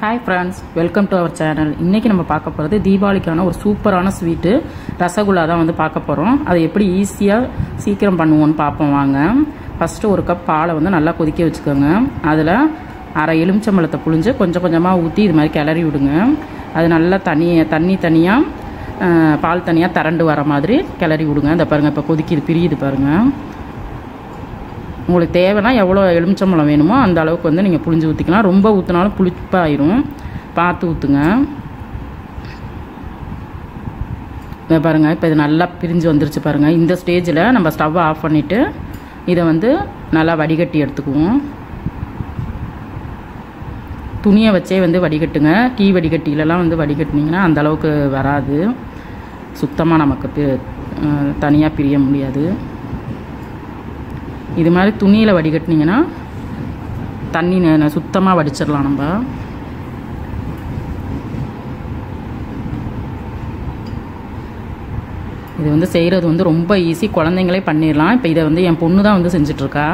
hi friends welcome to our channel இன்றைக்கி நம்ம பார்க்க போகிறது தீபாவளிக்கான ஒரு சூப்பரான ஸ்வீட்டு ரசகுல்லா தான் வந்து பார்க்க போகிறோம் அதை எப்படி ஈஸியாக சீக்கிரம் பண்ணுவோன்னு பார்ப்போம் வாங்க ஃபஸ்ட்டு ஒரு கப் பாலை வந்து நல்லா கொதிக்க வச்சுக்கோங்க அதில் அரை எலுமிச்சம்பழத்தை புழிஞ்சு கொஞ்சம் கொஞ்சமாக ஊற்றி இது மாதிரி கிளறி விடுங்க அது நல்லா தனி தண்ணி தனியாக பால் தனியாக திரண்டு வர மாதிரி கிளறி விடுங்க இந்த பாருங்கள் இப்போ கொதிக்குது பிரியுது பாருங்கள் உங்களுக்கு தேவைன்னா எவ்வளோ எலுமிச்சம்பழம் வேணுமோ அந்த அளவுக்கு வந்து நீங்கள் புளிஞ்சு ஊற்றிக்கலாம் ரொம்ப ஊற்றினாலும் புளிப்பாயிரும் பார்த்து ஊற்றுங்க இதை பாருங்கள் இப்போ இது நல்லா பிரிஞ்சு வந்துருச்சு பாருங்கள் இந்த ஸ்டேஜில் நம்ம ஸ்டவ்வை ஆஃப் பண்ணிவிட்டு இதை வந்து நல்லா வடிகட்டி எடுத்துக்குவோம் துணியை வச்சே வந்து வடிகட்டுங்க டீ வடிகட்டிலலாம் வந்து வடிகட்டினீங்கன்னா அந்த அளவுக்கு வராது சுத்தமாக நமக்கு தனியாக பிரிய முடியாது இது மாதிரி துணியில் வடிகட்டினீங்கன்னா தண்ணி சுத்தமாக வடிச்சிடலாம் நம்ம இது வந்து செய்கிறது வந்து ரொம்ப ஈஸி குழந்தைங்களே பண்ணிடலாம் இப்போ இதை வந்து என் பொண்ணு தான் வந்து செஞ்சிட்ருக்கா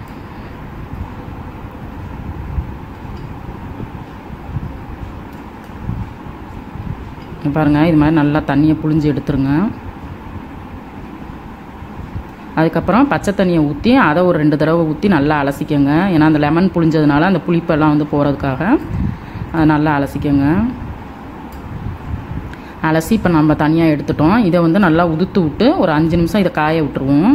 பாருங்கள் இது மாதிரி நல்லா தண்ணியை புழிஞ்சு எடுத்துருங்க அதுக்கப்புறம் பச்சை தண்ணியை ஊற்றி அதை ஒரு ரெண்டு தடவை ஊற்றி நல்லா அலசிக்கோங்க ஏன்னா அந்த லெமன் புளிஞ்சதுனால அந்த புளிப்பெல்லாம் வந்து போகிறதுக்காக அதை நல்லா அலசிக்கோங்க அலசி இப்போ நம்ம தனியாக எடுத்துட்டோம் இதை வந்து நல்லா உதுத்து விட்டு ஒரு அஞ்சு நிமிஷம் இதை காய விட்டுருவோம்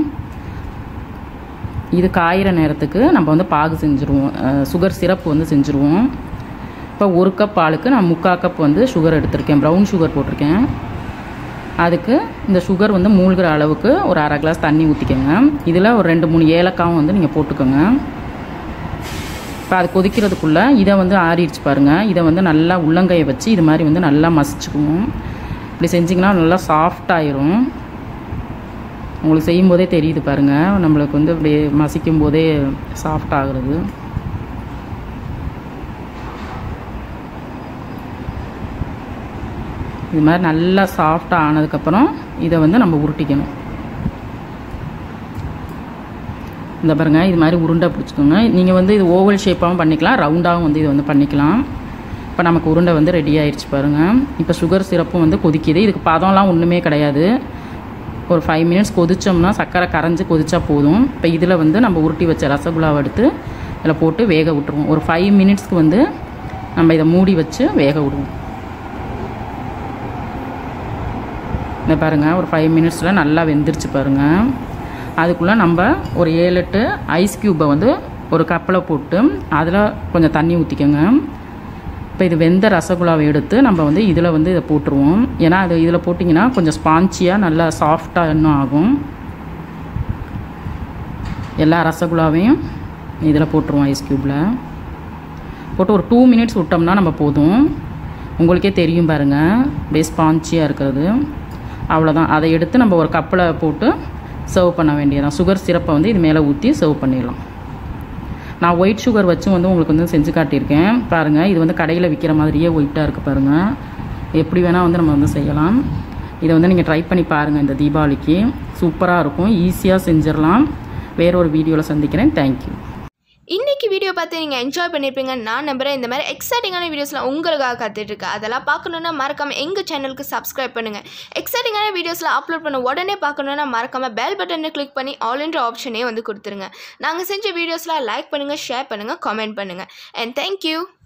இது காயிற நேரத்துக்கு நம்ம வந்து பாகு செஞ்சுருவோம் சுகர் சிரப்பு வந்து செஞ்சுருவோம் இப்போ ஒரு கப் பாலுக்கு நான் முக்கால் கப் வந்து சுகர் எடுத்திருக்கேன் ப்ரௌன் சுகர் போட்டிருக்கேன் அதுக்கு இந்த சுகர் வந்து மூழ்கிற அளவுக்கு ஒரு அரை கிளாஸ் தண்ணி ஊற்றிக்கோங்க இதில் ஒரு ரெண்டு மூணு ஏலக்காவும் வந்து நீங்கள் போட்டுக்கோங்க இப்போ அது கொதிக்கிறதுக்குள்ளே இதை வந்து ஆறிடுச்சு பாருங்கள் இதை வந்து நல்லா உள்ளங்கையை வச்சு இது மாதிரி வந்து நல்லா மசிச்சுக்குவோம் இப்படி செஞ்சிங்கன்னா நல்லா சாஃப்டாயிரும் உங்களுக்கு செய்யும் போதே தெரியுது பாருங்கள் நம்மளுக்கு வந்து இப்படி மசிக்கும் போதே சாஃப்ட் ஆகுறது இது மாதிரி நல்லா சாஃப்டாக ஆனதுக்கப்புறம் இதை வந்து நம்ம உருட்டிக்கணும் இந்த பாருங்க இது மாதிரி உருண்டை பிடிச்சிக்கோங்க நீங்கள் வந்து இது ஓவல் ஷேப்பாகவும் பண்ணிக்கலாம் ரவுண்டாகவும் வந்து இது வந்து பண்ணிக்கலாம் இப்போ நமக்கு உருண்டை வந்து ரெடி ஆயிடுச்சு பாருங்கள் இப்போ சுகர் சிரப்பும் வந்து கொதிக்குது இதுக்கு பதம்லாம் ஒன்றுமே கிடையாது ஒரு ஃபைவ் மினிட்ஸ் கொதித்தோம்னா சர்க்கரை கரைஞ்சி கொதிச்சா போதும் இப்போ இதில் வந்து நம்ம உருட்டி வச்ச ரசகுல்லாவை எடுத்து இதில் போட்டு வேக விட்டுருவோம் ஒரு ஃபைவ் மினிட்ஸ்க்கு வந்து நம்ம இதை மூடி வச்சு வேக விடுவோம் இந்த பாருங்கள் ஒரு ஃபைவ் மினிட்ஸில் நல்லா வெந்துருச்சு பாருங்கள் அதுக்குள்ளே நம்ம ஒரு ஏழு எட்டு ஐஸ் க்யூப்பை வந்து ஒரு கப்பில் போட்டு அதில் கொஞ்சம் தண்ணி ஊற்றிக்கோங்க இப்போ இது வெந்த ரசகுல்லாவை எடுத்து நம்ம வந்து இதில் வந்து இதை போட்டுருவோம் ஏன்னா அது இதில் போட்டிங்கன்னா கொஞ்சம் ஸ்பான்ச்சியாக நல்லா சாஃப்டாக இன்னும் ஆகும் எல்லா ரசகுல்லாவையும் இதில் போட்டுருவோம் ஐஸ் க்யூப்பில் போட்டு ஒரு டூ மினிட்ஸ் விட்டோம்னா நம்ம போதும் உங்களுக்கே தெரியும் பாருங்கள் அப்படியே ஸ்பான்ச்சியாக இருக்கிறது அவ்வளோதான் அதை எடுத்து நம்ம ஒரு கப்பில் போட்டு சர்வ் பண்ண வேண்டியதான் சுகர் சிரப்பை வந்து இது மேலே ஊற்றி சர்வ் பண்ணிடலாம் நான் ஒயிட் சுகர் வச்சும் வந்து உங்களுக்கு வந்து செஞ்சு காட்டியிருக்கேன் பாருங்கள் இது வந்து கடையில் விற்கிற மாதிரியே ஒயிட்டாக இருக்குது பாருங்கள் எப்படி வேணால் வந்து நம்ம வந்து செய்யலாம் இதை வந்து நீங்கள் ட்ரை பண்ணி பாருங்கள் இந்த தீபாவளிக்கு சூப்பராக இருக்கும் ஈஸியாக செஞ்சிடலாம் வேற ஒரு வீடியோவில் சந்திக்கிறேன் தேங்க்யூ இன்றைக்கி வீடியோ பார்த்து நீங்கள் என்ஜாய் பண்ணியிருப்பீங்க நான் நம்புகிறேன் இந்த மாதிரி எக்ஸைட்டிங்கான வீடியோஸ்லாம் உங்களுக்காக காத்துட்ருக்கு அதெல்லாம் பார்க்கணுன்னா மறக்காமல் எங்கள் சேனலுக்கு சப்ஸ்கிரைப் பண்ணுங்கள் எக்ஸைட்டிங்கான வீடியோஸ்லாம் அப்லோட் பண்ண உடனே பார்க்கணுன்னா மறக்காமல் பெல் பட்டனை கிளிக் பண்ணி ஆல் என்ற ஆப்ஷனே வந்து கொடுத்துருங்க நாங்கள் செஞ்ச வீடியோஸ்லாம் லைக் பண்ணுங்கள் ஷேர் பண்ணுங்கள் கமெண்ட் பண்ணுங்கள் அண்ட் தேங்க்யூ